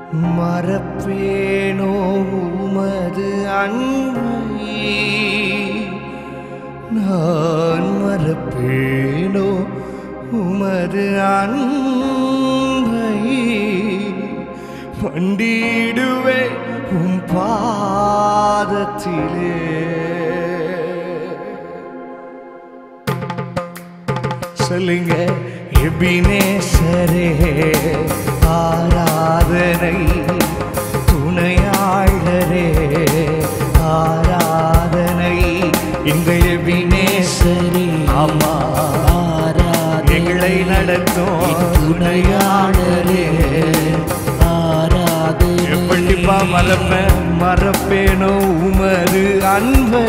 மறப்பேனோ உமது அன்பை நான் மறப்பேனோ உமது அன்பை பண்டிடுவே உம் பாதத்திலே சொல்லுங்க எபினேசரே ஆராதனை துணையாளரே ஆராதனை எங்க எபினேசரே ஆமா எங்களை நடத்தும் துணையாளரே எப்படிப்பா மறப்பேன் மறப்பேனோ உமது அன்பை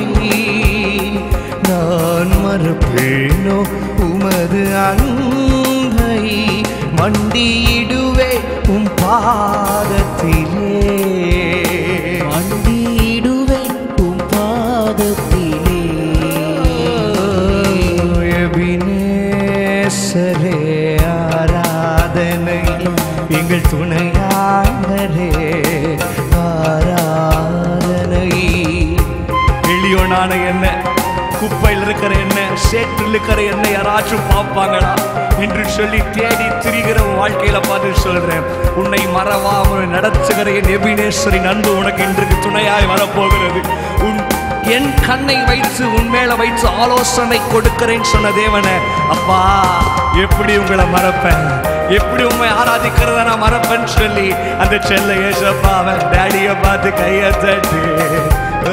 நான் மறப்பேனோ உமது அன்பை மண்டியிடுவே உம் பாதத்திலே மண்டிடுவேன் உம் பாதத்திலே எபினேசரே ஆராதனை எங்கள் துணையாளரே ஆராதனை எளியோனான என்ன குப்பையில் இருக்கிற என்ன சேற்றில் இருக்கிற என்ன யாராச்சும் பார்ப்பாங்களா என்று சொல்லி தேடி திரிகிற உன் வாழ்க்கையில பார்த்து சொல்றேன் உன்னை மறவாமல் நடத்துகிற என் எபினேஸ்வரின் அன்பு உனக்கு இன்றைக்கு துணையாய் வரப்போகிறது உன் என் கண்ணை வைத்து உன் மேல வைத்து ஆலோசனை கொடுக்கிறேன்னு சொன்ன தேவனே அப்பா எப்படி உங்களை மறப்பேன் எப்படி உண்மை ஆராதிக்கிறத நான் மறப்பேன்னு சொல்லி அந்த செல்ல ஏசப்பாவை டேடிய பார்த்து கைய தட்டு ஓ,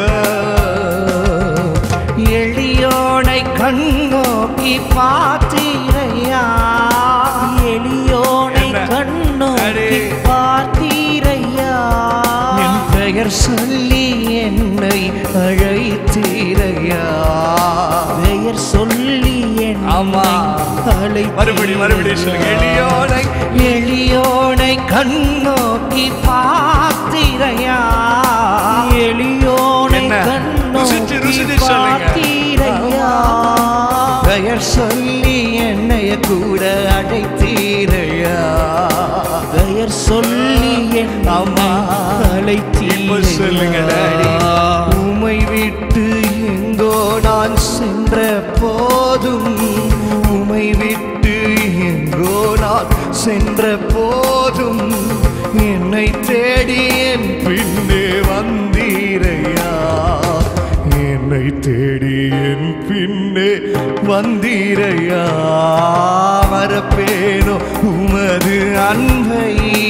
எளியோனை கண்ணோக்கி பார்த்தீரையா எளியோனை என்ன? கண்ணோக்கி அடே. பார்த்தீரையா என் பெயர் சொல்லி என்னை அழைத்தீரையா பெயர் சொல்லி என்னை ஆமா. அழைத்தீரையா. மறுபடி மறுபடி சொல்லுங்க எளியோனை எளியோனை கண்ணோக்கி பார்த்தீரையா எளியோனை என்ன? ருசிச்சு, கண்ணோக்கி ருசிச்சு சொல்லுங்க. பார்த்தீரையா பெயர் சொல்லி என்னைய கூட அழைத்தீரையா பெயர் சொல்லி என்னை ஆமா. இப்ப சொல்லுங்க டாடி. உமை விட்டு எங்கோ நான் சென்ற போதும் உமை விட்டு எங்கோ நான் சென்ற போதும் என்னை தேடி என் பின்னே வந்தீரையா என்னை தேடி என் பின்னே வந்தீரையா மறப்பேனோ உமது அன்பை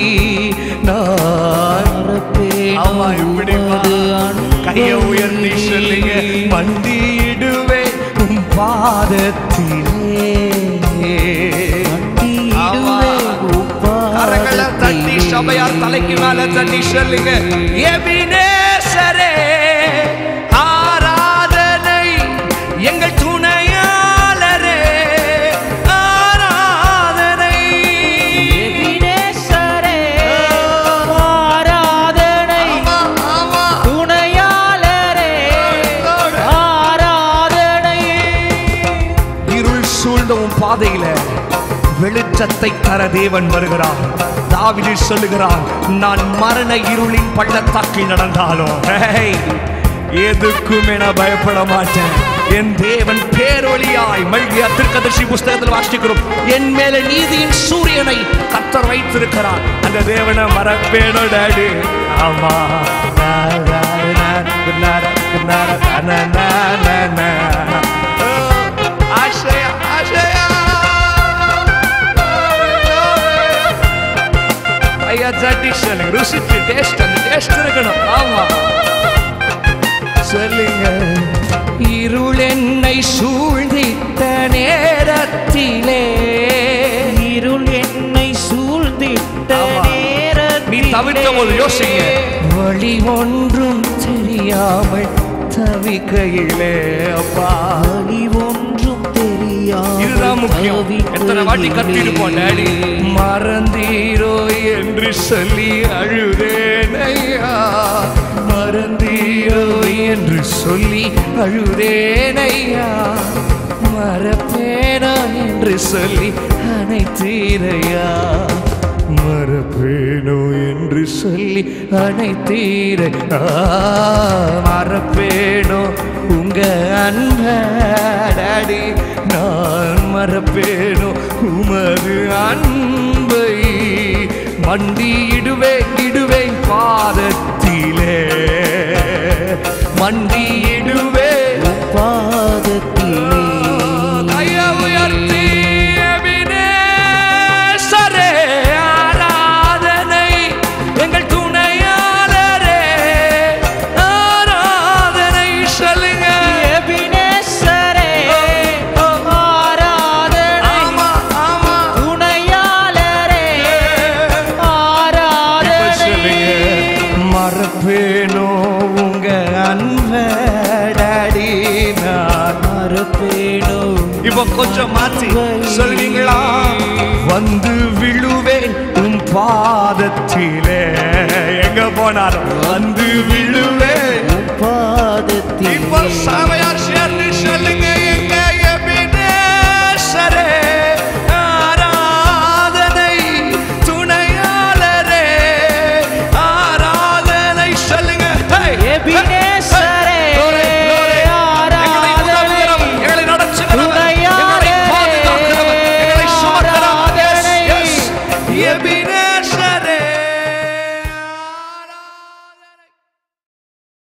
நான் ஆமா இப்படிமா கைய உயர்த்தி சொல்லுங்க மண்டியிடுவே உம் பாதத்திலே ஆமா. கரங்களை தட்டி சபையார் தலைக்கு மேல தட்டி சொல்லுங்க எபினேசரே ஆராதனை எங்கள் துணையாளரே ஆராதனை எபினேசரே, ஆராதனை ஆமா, ஆமா. துணையாளரே ஆராதனை இருள் சூழ்ந்த உன் பாதையில வெளிச்சத்தை தர தேவன் வருகிறார் தாவிது சொல்லுகிறார் நான் மரண இருளின் பள்ளத்தாக்கில் நடந்தாலும் ஹேய், எதுக்கும் என பயப்பட மாட்டேன் என் தேவன் பேரொளியாய் மல்கிய திருக்கதர்ஷி புஸ்தகத்தில் வாசிக்கிறோம் என் மேல நீதியின் சூரியனை கத்தர் வைத்திருக்கிறார் அந்த தேவனை மறப்பேனோ டாடி ஆமா ஆசையா ஆசையா ஐயா தட்டி சொல்லுங்க ருசிச்சு டேஸ்ட் அந்த டேஸ்ட் இருக்கணும் ஆமா சொல்லுங்க இருள் என்னை சூழ்ந்திட்ட நேரத்திலே இருள் என்னை சூழ்ந்திட்ட ஆமா. நீ நேரத்திலே தவிர்த்த போது யோசிங்க வழி ஒன்றும் தெரியாமல் தவிக்கையிலே அப்பா வழி ஒன்றும் தெரியாமல் இதுதான் முக்கியம் எத்தனை வாட்டி கத்திருப்போம் டேடி மறந்தீரோ என்று சொல்லி அழுதேன் ஐயா மறந்தீரோ என்று சொல்லி அழுதேன் ஐயா மறப்பேனா என்று சொல்லி அனைத்தீரையா மறப்பேனோ என்று சொல்லி அனைத்தீர மறப்பேனோ உங்க அன்படி நான் மறப்பேனோ உமது அன்பை மண்டி இடுவேன் இடுவேன் பாதத்திலே மண்டி இடுவேன் பாதத்திலே கையை உயர்த்தி எபினேசரே, ஆராதனை எங்கள் துணையாளரே ஆராதனை சொல்லுங்க எபினேசரே, ஆராதனை. ஆமா ஆமா துணையாளரே, இப்ப ஆராதனை. சொல்லுங்க மறப்பேனோ உங்க அன்படி நான் மறப்பேனோ இப்போ கொஞ்சம் மாத்தி சொல்வீங்களா வந்து விழுவேன் உன் பாதத்திலே எங்க போனாலும் வந்து விழுவேன் இப்போ பாதத்திலே சபையார் சேர்ந்து சொல்லுங்க